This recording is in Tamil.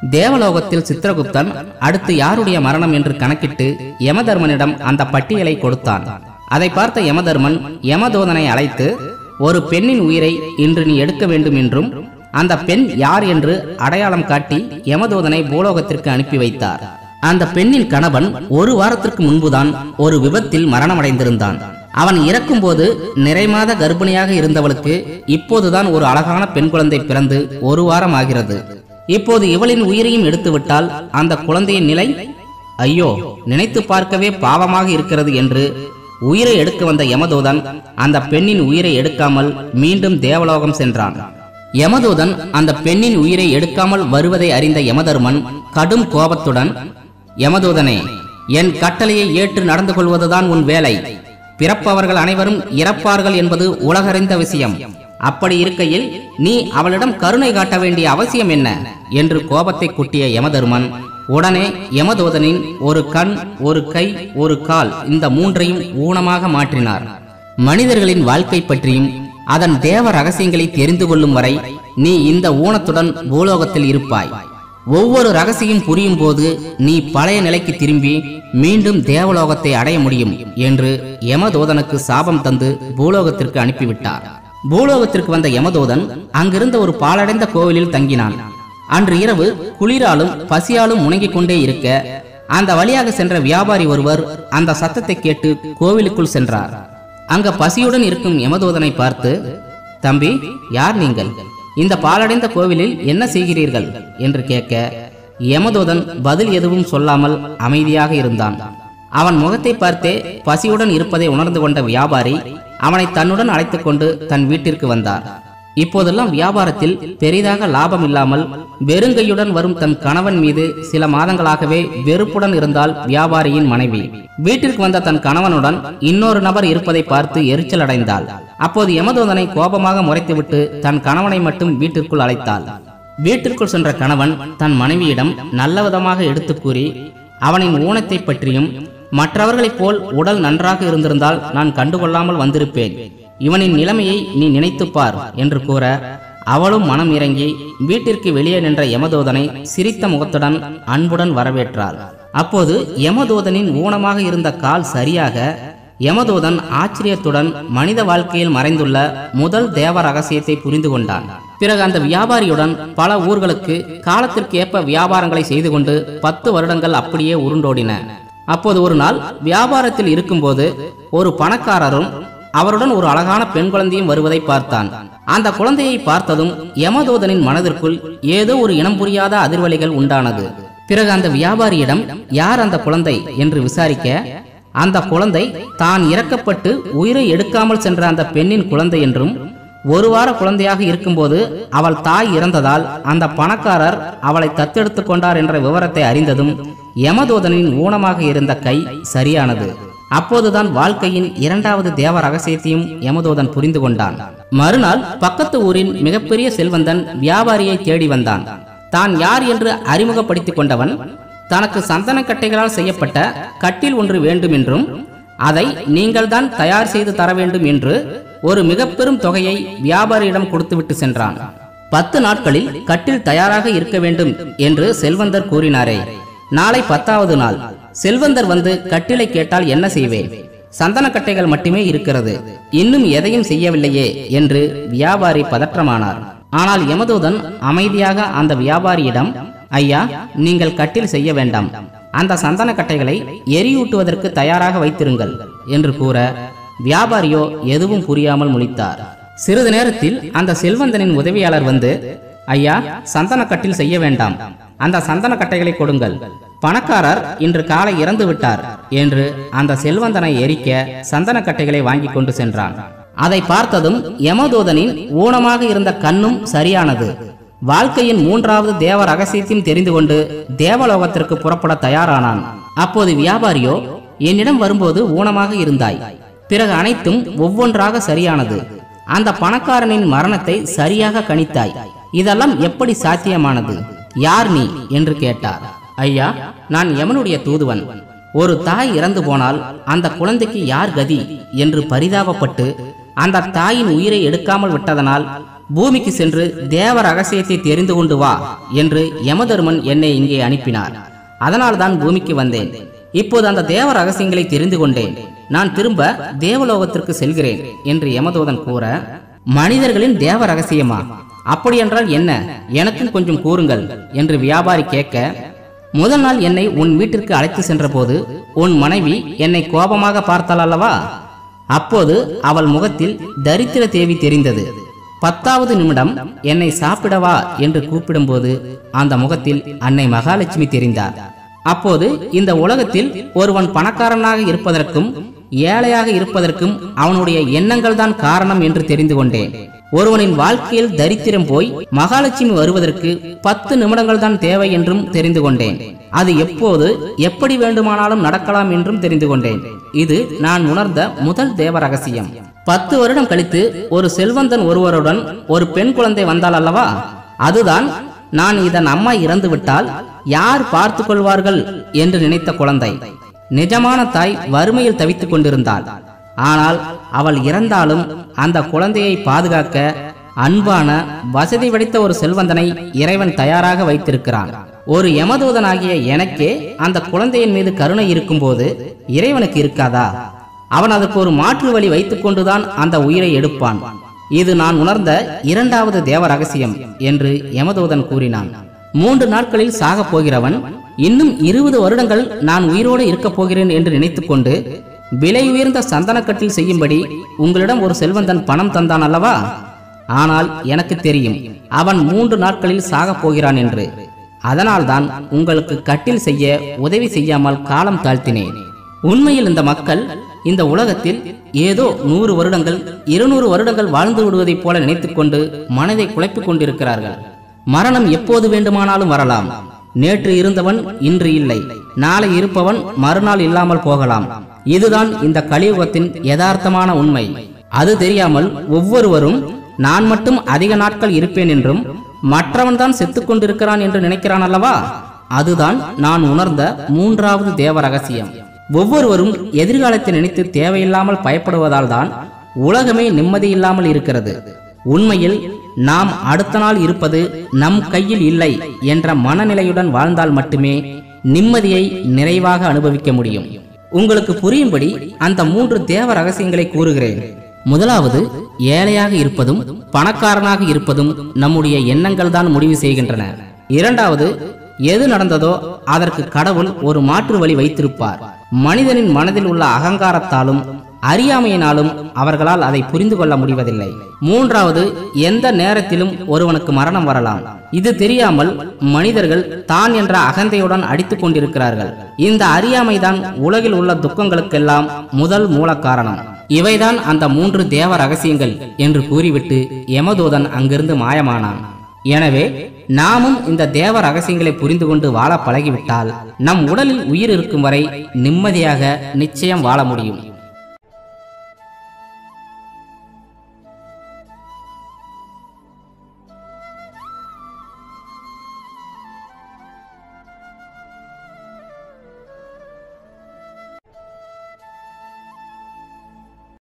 தேவலோகத்தில் சித்திரகுப்தன் அடுத்து யாருடைய மரணம் என்று கணக்கிட்டு யமதர்மனிடம் அந்த பட்டியலை கொடுத்தான் அதை பார்த்த யமதர்மன் யமதூதனை அழைத்து ஒரு பெண்ணின் உயிரை இன்று நீ எடுக்க வேண்டும் என்றும் அந்த பெண் யார் என்று அடையாளம் காட்டி யமதூதனை பூலோகத்திற்கு அனுப்பி வைத்தார் அந்த பெண்ணின் கணவன் ஒரு வாரத்திற்கு முன்புதான் ஒரு விபத்தில் மரணமடைந்திருந்தான் அவன் இறக்கும்போது நிறைமாத கர்ப்பிணியாக இருந்தவளுக்கு இப்போதுதான் ஒரு அழகான பெண் குழந்தை பிறந்து ஒரு வாரம் ஆகிறது இப்போது இவளின் உயிரையும் எடுத்துவிட்டால் அந்த குழந்தையின் நிலை ஐயோ நினைத்து பார்க்கவே பாவமாக இருக்கிறது என்று உயிரை எடுக்க வந்த யமதூதன் அந்த பெண்ணின் உயிரை எடுக்காமல் மீண்டும் தேவலோகம் சென்றான் யமதூதன் அந்த பெண்ணின் உயிரை எடுக்காமல் வருவதை அறிந்த யமதர்மன் கடும் கோபத்துடன் யமதூதனே என் கட்டளையை ஏற்று நடந்து கொள்வதுதான் உன் வேலை பிறப்பவர்கள் அனைவரும் இறப்பார்கள் என்பது உலகறிந்த விஷயம் அப்படி இருக்கையில் நீ அவளிடம் கருணை காட்ட வேண்டிய அவசியம் என்ன என்று கோபத்தை குட்டிய யமதர்மன் உடனே யமதூதனின் ஒரு கண் ஒரு கை ஒரு கால் இந்த மூன்றையும் ஊனமாக மாற்றினார் மனிதர்களின் வாழ்க்கை பற்றியும் அதன் தேவ ரகசியங்களை தெரிந்து கொள்ளும் வரை நீ இந்த ஊனத்துடன் பூலோகத்தில் இருப்பாய் ஒவ்வொரு ரகசியம் புரியும் போது நீ பழைய நிலைக்கு திரும்பி மீண்டும் தேவலோகத்தை அடைய முடியும் என்று யமதூதனுக்கு சாபம் தந்து பூலோகத்திற்கு அனுப்பிவிட்டார் பூலோகத்திற்கு வந்த யமதூதன் அங்கிருந்த ஒரு பாழடைந்த கோவிலில் தங்கினான் அன்று இரவு குளிராலும் பசியாலும் முணங்கிக் கொண்டே இருக்க அந்த வழியாக சென்ற வியாபாரி ஒருவர் அந்த சத்தத்தை கேட்டு கோவிலுக்குள் சென்றார் அங்க பசியுடன் இருக்கும் யமதூதனை பார்த்து தம்பி யார் நீங்கள் இந்த பாலடைந்த கோவிலில் என்ன செய்கிறீர்கள் என்று கேட்க யமதூதன் பதில் எதுவும் சொல்லாமல் அமைதியாக இருந்தான் அவன் முகத்தை பார்த்தே பசியுடன் இருப்பதை உணர்ந்து கொண்ட வியாபாரி அவனை தன்னுடன் அழைத்துக் கொண்டு தன் வீட்டிற்கு வந்தார் இப்போதெல்லாம் வியாபாரத்தில் பெரிதாக லாபம் இல்லாமல் வெறுங்கையுடன் வரும் தன் கணவன் மீது சில மாதங்களாகவே வெறுப்புடன் இருந்தால் வியாபாரியின் மனைவி வீட்டிற்கு வந்த தன் கணவனுடன் இன்னொரு நபர் இருப்பதை பார்த்து எரிச்சல் அடைந்தாள் அப்போது யமதூதனை கோபமாக முறைத்துவிட்டு தன் கணவனை மட்டும் வீட்டிற்குள் அழைத்தாள் வீட்டிற்குள் சென்ற கணவன் தன் மனைவியிடம் நல்லவிதமாக எடுத்துக் கூறி அவனின் ஊனத்தை பற்றியும் மற்றவர்களைப் போல் உடல் நன்றாக இருந்திருந்தால் நான் கண்டுகொள்ளாமல் வந்திருப்பேன் இவனின் நிலைமையை நீ நினைத்துப் பார் என்று கூற அவளும் மனம் இறங்கி வீட்டிற்கு வெளியே நின்ற யமதூதனை சிரித்த முகத்துடன் அன்புடன் வரவேற்றாள் அப்போது யமதூதனின் ஊனமாக இருந்த கால் சரியாக யமதூதன் ஆச்சரியத்துடன் மனித வாழ்க்கையில் மறைந்துள்ள முதல் தேவ ரகசியத்தை புரிந்து கொண்டான் பிறகு அந்த வியாபாரியுடன் பல ஊர்களுக்கு காலத்திற்கு ஏற்ப வியாபாரங்களை செய்து கொண்டு பத்து வருடங்கள் அப்படியே உருண்டோடின அப்போது ஒரு நாள் வியாபாரத்தில் இருக்கும்போது ஒரு பணக்காரரும் அவருடன் ஒரு அழகான பெண் குழந்தையும் வருவதை பார்த்தான் அந்த குழந்தையை பார்த்ததும் யமதூதனின் மனதிற்குள் ஏதோ ஒரு இனம் புரியாத அதிர்வலைகள் உண்டானது பிறகு அந்த வியாபாரியிடம் யார் அந்த குழந்தை என்று விசாரிக்க அந்த குழந்தை தான் இறக்கப்பட்டு உயிரை எடுக்காமல் சென்ற அந்த பெண்ணின் குழந்தை என்றும் ஒரு வார குழந்தையாக இருக்கும்போது அவள் தாய் இறந்ததால் அந்த பணக்காரர் அவளை தத்தெடுத்துக் கொண்டார் என்ற விவரத்தை அறிந்ததும் யமதூதனின் ஊனமாக இருந்த கை சரியானது அப்போதுதான் வாழ்க்கையின் இரண்டாவது தேவ ரகசியத்தையும் யமதூதன் புரிந்து கொண்டான் மறுநாள் பக்கத்து ஊரின் மிகப்பெரிய செல்வந்தன் வியாபாரியை தேடி வந்தான் தான் யார் என்று அறிமுகப்படுத்திக் கொண்டவன் தனக்கு சந்தனக்கட்டைகளால் செய்யப்பட்ட கட்டில் ஒன்று வேண்டும் என்றும் அதை நீங்கள்தான் தயார் செய்து தர வேண்டும் என்று ஒரு மிக பெரும் தொகையை வியாபாரியிடம் கொடுத்துவிட்டு சென்றான் பத்து நாட்களில் கட்டில் தயாராக இருக்க வேண்டும் என்று செல்வந்தர் கூறினாரே நாளை பத்தாவது நாள் செல்வந்தர் வந்து கட்டிலை கேட்டால் என்ன செய்வேன் சந்தனக்கட்டைகள் மட்டுமே இருக்கிறது இன்னும் எதையும் செய்யவில்லையே என்று வியாபாரி பதற்றமானார் ஆனால் யமதூதன் அமைதியாக அந்த வியாபாரியிடம் ஐயா நீங்கள் கட்டில் செய்ய வேண்டாம் அந்த சந்தனக்கட்டைகளை எரியூட்டுவதற்கு தயாராக வைத்திருங்கள் என்று கூற வியாபாரியோ எதுவும் புரியாமல் முழித்தார் சிறிது நேரத்தில் அந்த செல்வந்தனின் உதவியாளர் வந்து ஐயா சந்தனக்கட்டில் செய்ய வேண்டாம் அந்த சந்தனக்கட்டைகளை கொடுங்கள் பணக்காரர் இன்று காலை இறந்து விட்டார் என்று அந்த செல்வந்தனை எரிக்க சந்தனக்கட்டைகளை வாங்கி கொண்டு சென்றான் அதை பார்த்ததும் யமதூதனின் ஊனமாக இருந்த கண்ணும் சரியானது வாழ்க்கையின் மூன்றாவது தேவ ரகசியத்தையும் தெரிந்து கொண்டு தேவலோகத்திற்கு புறப்பட தயாரானான் அப்போது வியாபாரியோ என்னிடம் வரும்போது ஊனமாக இருந்தாய் பிறகு அனைத்தும் ஒவ்வொன்றாக சரியானது அந்த பணக்காரனின் மரணத்தை சரியாக கணித்தாய் இதெல்லாம் எப்படி சாத்தியமானது யார் நீ என்று கேட்டார் ஐயா நான் யமனுடைய தூதுவன் ஒரு தாய் இறந்து போனால் அந்த குழந்தைக்கு யார் கதி என்று பரிதாபப்பட்டு அந்த தாயின் உயிரை எடுக்காமல் விட்டதனால் பூமிக்கு சென்று தேவ ரகசியத்தை தெரிந்து கொண்டு வா என்று யமதர்மன் என்னை இங்கே அனுப்பினார் அதனால்தான் பூமிக்கு வந்தேன் இப்போது அந்த தேவ ரகசியங்களை தெரிந்து கொண்டேன் நான் திரும்ப தேவலோகத்திற்கு செல்கிறேன் என்று யமதூதன் கூற மனிதர்களின் தேவ ரகசியமா அப்படியென்றால் என்ன எனக்கும் கொஞ்சம் கூறுங்கள் என்று வியாபாரி கேட்க முதல் நாள் என்னை உன் வீட்டிற்கு அழைத்து சென்றபோது உன் மனைவி என்னை கோபமாக பார்த்தாள் அல்லவா அப்போது அவள் முகத்தில் தரித்திர தேவி தெரிந்தது பத்தாவது நிமிடம் என்னை சாப்பிடவா என்று கூப்பிடும்போது அந்த முகத்தில் அன்னை மகாலட்சுமி தெரிந்தார் அப்போது இந்த உலகத்தில் ஒருவன் பணக்காரனாக இருப்பதற்கும் ஏழையாக இருப்பதற்கும் அவனுடைய எண்ணங்கள் தான் காரணம் என்று தெரிந்து கொண்டேன் ஒருவனின் வாழ்க்கையில் தரித்திரம் போய் மகாலட்சுமி வருவதற்கு பத்து நிமிடங்கள் தான் தேவை என்றும் தெரிந்து கொண்டேன் அது எப்போது எப்படி வேண்டுமானாலும் நடக்கலாம் என்றும் தெரிந்து கொண்டேன் இது நான் உணர்ந்த முதல் தேவ ரகசியம் பத்து வருடம் கழித்து ஒரு செல்வந்தன் ஒருவருடன் ஒரு பெண் குழந்தை வந்தாள் அல்லவா அதுதான் நான் இதன் அம்மா இறந்து விட்டால் யார் பார்த்து கொள்வார்கள் என்று நினைத்த குழந்தை நிஜமான தாய் வறுமையில் தவித்துக் கொண்டிருந்தாள் ஆனால் அவள் இறந்தாலும் அந்த குழந்தையை பாதுகாக்க அன்பான வசதி படைத்த ஒரு செல்வந்தனை இறைவன் தயாராக வைத்திருக்கிறான் ஒரு யமதூதனாகிய எனக்கே அந்த குழந்தையின் மீது கருணை இருக்கும்போது இறைவனுக்கு இருக்காதா அவன் அதற்கு ஒரு மாற்று வழி வைத்துக் கொண்டுதான் அந்த உயிரை எடுப்பான் இது நான் உணர்ந்த இரண்டாவது தேவ ரகசியம் என்று யமதூதன் கூறினான் மூன்று நாட்களில் சாகப் போகிறவன் இன்னும் இருபது வருடங்கள் நான் உயிரோடு இருக்கப் போகிறேன் என்று நினைத்துக்கொண்டு விலை உயர்ந்த சந்தனக்கட்டில் செய்யும்படி உங்களிடம் ஒரு செல்வந்தன் பணம் தந்தான் அல்லவா ஆனால் எனக்கு தெரியும் அவன் மூன்று நாட்களில் சாகப் போகிறான் என்று அதனால்தான் உங்களுக்கு கட்டில் செய்ய உதவி செய்யாமல் காலம் தாழ்த்தினேன் உண்மையில் இந்த மக்கள் இந்த உலகத்தில் ஏதோ நூறு வருடங்கள் இருநூறு வருடங்கள் வாழ்ந்து விடுவதைப் போல நினைத்துக்கொண்டு மனதை குழப்பிக் கொண்டிருக்கிறார்கள் மரணம் எப்போது வேண்டுமானாலும் வரலாம் நேற்று இருந்தவன் இன்று இல்லை நாளை இருப்பவன் மறுநாள் இல்லாமல் போகலாம் இதுதான் இந்த கலியுகத்தின் யதார்த்தமான உண்மை அது தெரியாமல் ஒவ்வொருவரும் நான் மட்டும் அதிக நாட்கள் இருப்பேன் என்றும் மற்றவன் தான் செத்துக் கொண்டிருக்கிறான் என்று நினைக்கிறான் அல்லவா அதுதான் நான் உணர்ந்த மூன்றாவது தேவ ரகசியம் ஒவ்வொருவரும் எதிர்காலத்தை நினைத்து தேவையில்லாமல் பயப்படுவதால் தான் உலகமே நிம்மதியில்லாமல் இருக்கிறது உண்மையில் நாம் அடுத்த நாள் இருப்பது நம் கையில் இல்லை என்ற மனநிலையுடன் வாழ்ந்தால் மட்டுமே நிம்மதியை நிறைவாக அனுபவிக்க முடியும் உங்களுக்கு புரியும்படி அந்த மூன்று தேவ ரகசியங்களை கூறுகிறேன் முதலாவது ஏழையாக இருப்பதும் பணக்காரனாக இருப்பதும் நம்முடைய எண்ணங்கள் தான் முடிவு செய்கின்றன இரண்டாவது எது நடந்ததோ அதற்கு கடவுள் ஒரு மாற்று வழி வைத்திருப்பார் மனிதனின் மனதில் உள்ள அகங்காரத்தாலும் அறியாமையினாலும் அவர்களால் அதை புரிந்து கொள்ள முடிவதில்லை மூன்றாவது எந்த நேரத்திலும் ஒருவனுக்கு மரணம் வரலாம் இது தெரியாமல் மனிதர்கள் தான் என்ற அகந்தையுடன் அடித்துக் கொண்டிருக்கிறார்கள் இந்த அறியாமைதான் உலகில் உள்ள துக்கங்களுக்கெல்லாம் முதல் மூல காரணம் இவைதான் அந்த மூன்று தேவ ரகசியங்கள் என்று கூறிவிட்டு யமதூதன் அங்கிருந்து மாயமானான் எனவே நாமும் இந்த தேவ ரகசியங்களை புரிந்து கொண்டு வாழ பழகிவிட்டால் நம் உடலில் உயிர் இருக்கும் வரை நிம்மதியாக நிச்சயம் வாழ முடியும்